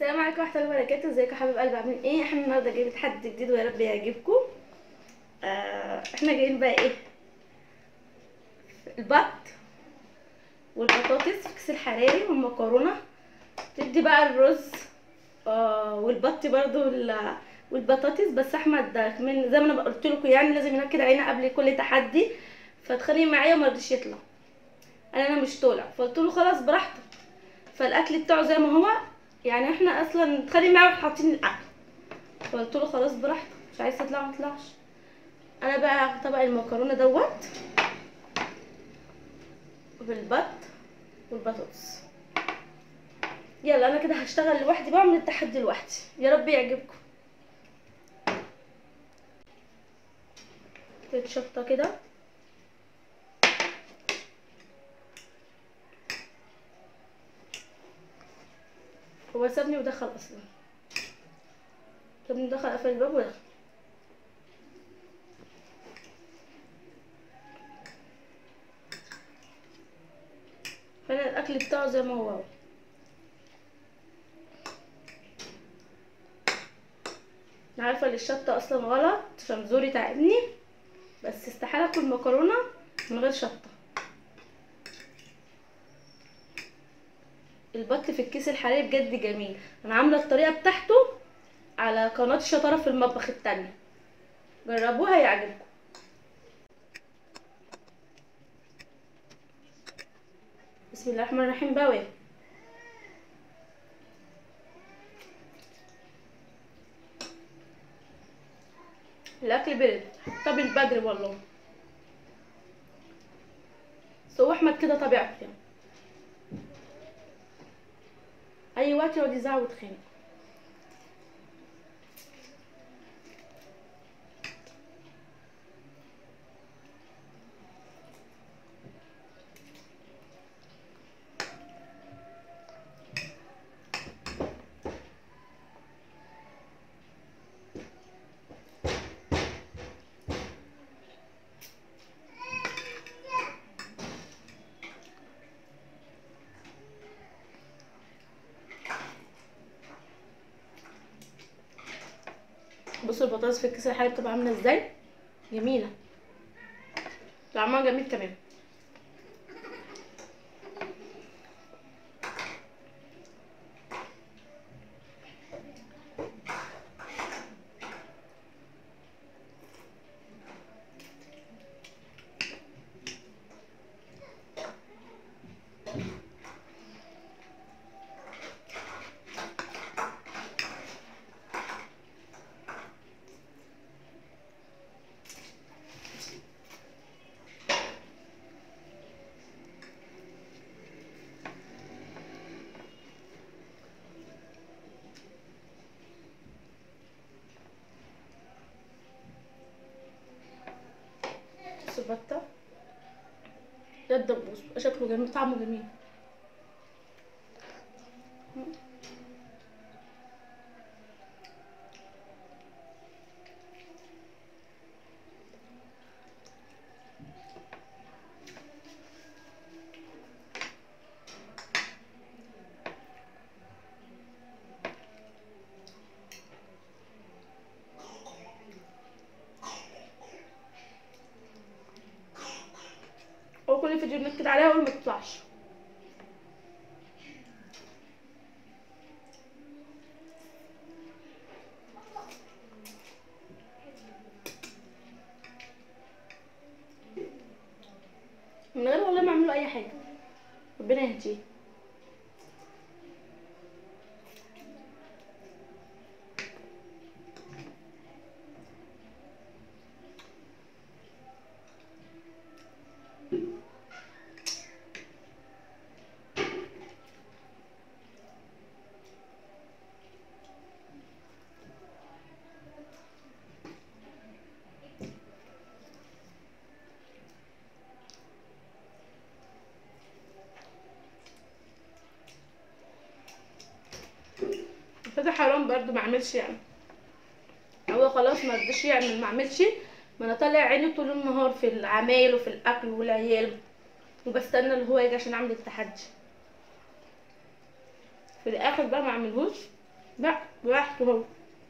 السلام عليكم ورحمه الله وبركاته ازيكم يا حبايب قلبي عاملين ايه احنا النهارده جايبين تحدي جديد ويا رب يعجبكم آه احنا جايين بقى ايه البط والبطاطس في كيس الحراري والمكرونه تدي بقى الرز آه والبط برضو وال- والبطاطس بس احمد ده من زي ما انا قلت لكم يعني لازم ينكد علينا قبل كل تحدي فاتخانق معايا وما رضيش يطلع انا انا مش طالع فقلت له خلاص براحتك فالاكل بتاعه زي ما هو يعني احنا اصلا اتخانق معاه وحاطين الاكل فقلت له خلاص براحتك مش عايز تطلع ما تطلعش انا بقى طبق المكرونه دوت بالبط والبطاطس يلا انا كده هشتغل لوحدي بعمل التحدي لوحدي يا رب يعجبكم شطه كده هو سابني ودخل اصلا سابني ودخل قفل الباب ودخل فانا الاكل بتاعه زي ما هو انا عارفه ان الشطه اصلا غلط عشان زوري تعبني بس استحاله اكل مكرونه من غير شطه البط في الكيس الحراري بجد جميل انا عامله الطريقه بتاعته على قناه الشطاره في المطبخ التانية جربوها يعجبكم بسم الله الرحمن الرحيم بقى واكل. الاكل برد طب البدري والله بس هو احمد كده طبيعته يعني اي وقت يقعد يزعق ويتخانق بصوا البطاطس في الكيس الحالي بتبقى عامله ازاي جميله طعمها جميل كمان بصوا البطه ده الدبوس شكله جميل طعمه جميل هو كل فيديو بنكد عليها اقول ما تطلعش من غير والله ما اعمله اي حاجه ربنا يهديه فده حرام برضو ما اعملش يعني هو خلاص ما رضيش يعمل ما اعملش ما انا طالع عيني طول النهار في العمايل وفي الاكل والعيال وبستنى اللي هو يجي عشان اعمل التحدي في الاخر بقى ما اعملهوش لا براحته هو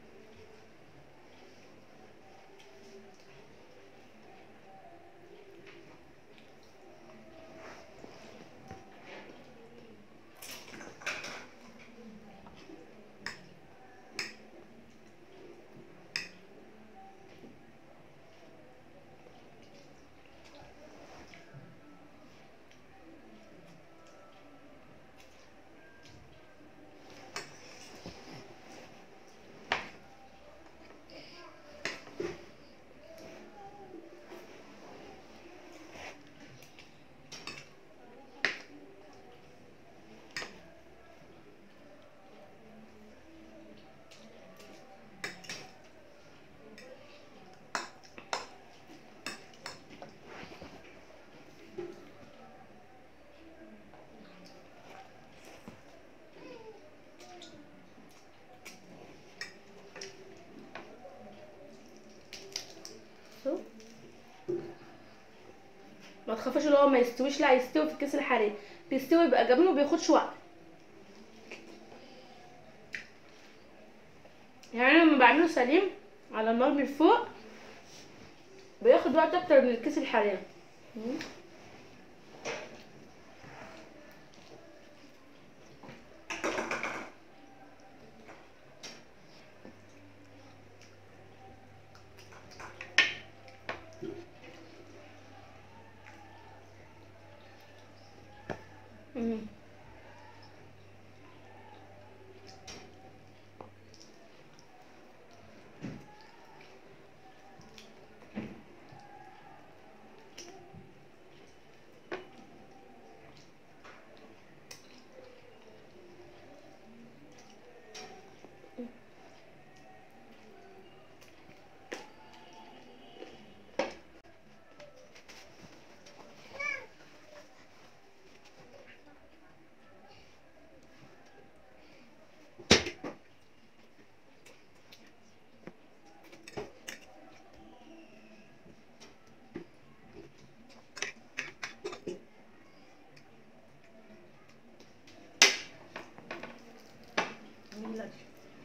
شوف. ما تخافوش اللي هو ما يستويش لا يستوي في الكيس الحراري بيستوي يبقى جميل وبياخدش وقت يعني انا لما بعمله سليم على النار من فوق بياخد وقت اكتر من الكيس الحراري مم. مم. جميلة دي.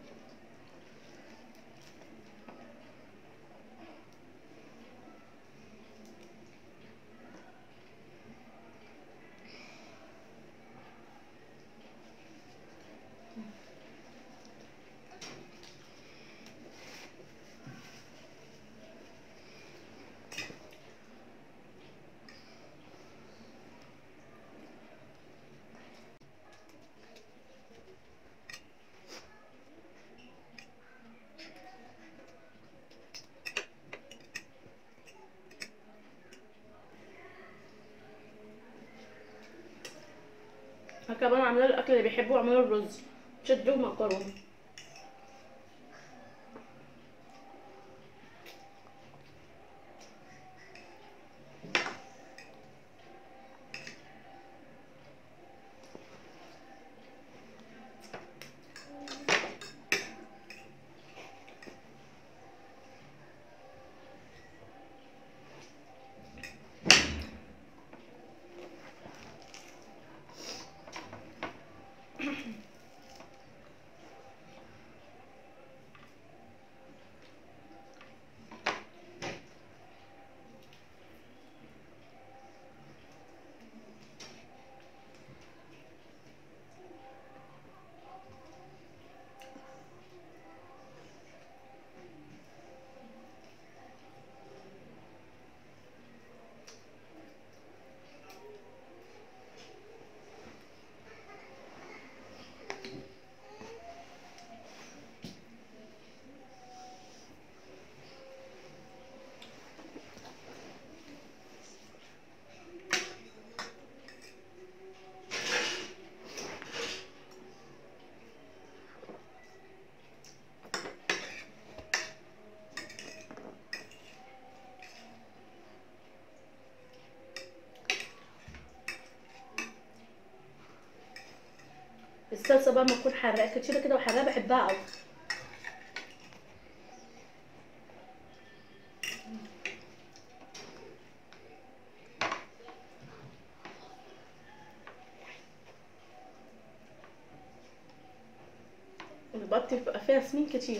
أنا كمان عامله له الاكل اللي بيحبه عامله له الرز شده ومكرونه الصلصه بقى ما تكون حراقه كتير كده وحراقه بحبها قوي البط بيبقى فيها سمين كتير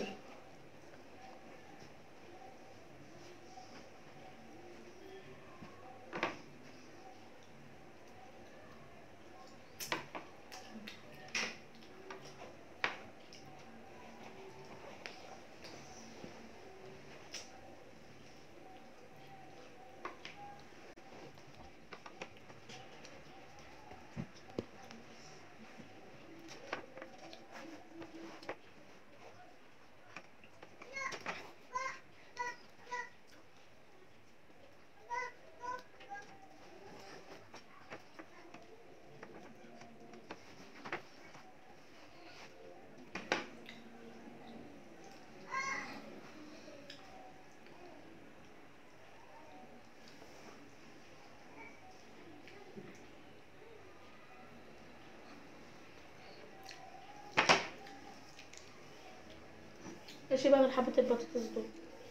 ايش بقى من حبة البطاطس دول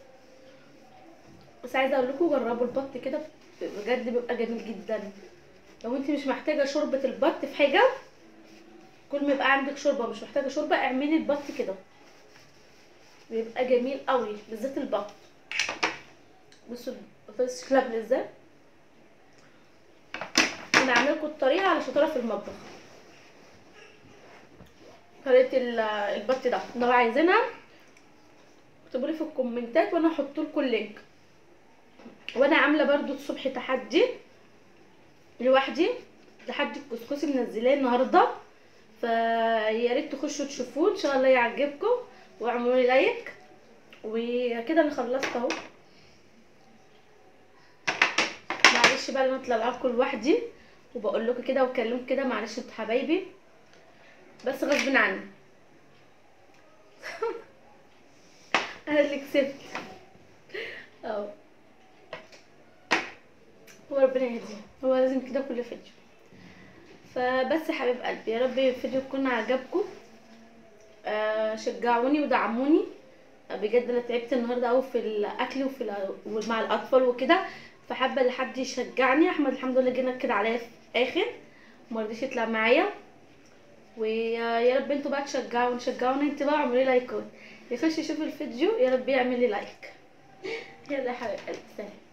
بس عايزة اقول لكم جربوا البط كده بجد بيبقى جميل جدا لو انت مش محتاجة شوربة البط في حاجة كل ما يبقى عندك شوربة مش محتاجة شوربة اعملي البط كده بيبقى جميل قوي بالذات البط بصوا البطاطس شكلها عامل ازاي انا عامله لكم الطريقه على شطاره في المطبخ طريقه ال- البط ده لو عايزينها اكتبوا لي في الكومنتات وانا هحط لكم اللينك وانا عامله برضو الصبح تحدي لوحدي تحدي الكسكسي منزلاه النهارده فيا ريت تخشوا تشوفوه ان شاء الله يعجبكم واعملوا لي لايك وكده انا خلصت اهو معلش بقى انا طالعه لكم لوحدي وبقول لكم كده واكلمكم كده معلش انتوا حبايبي بس غصب عني انا اللي كسبت اه هو ربنا يهديه هو لازم كده كل فيديو فبس يا حبيب قلبي يا رب الفيديو يكون عجبكم آه شجعوني ودعموني آه بجد انا تعبت النهارده قوي في الاكل وفي الأ- ومع الاطفال وكده فحابه لحد يشجعني احمد الحمد لله جه كده عليا في اخر مرضيش يطلع معايا ويا رب انتوا بقى تشجعوا تشجعوني انت بقى اعملوا لي لايكات يخش يشوف الفيديو يا رب يعمل لي لايك يلا يا حبيب قلبي سلام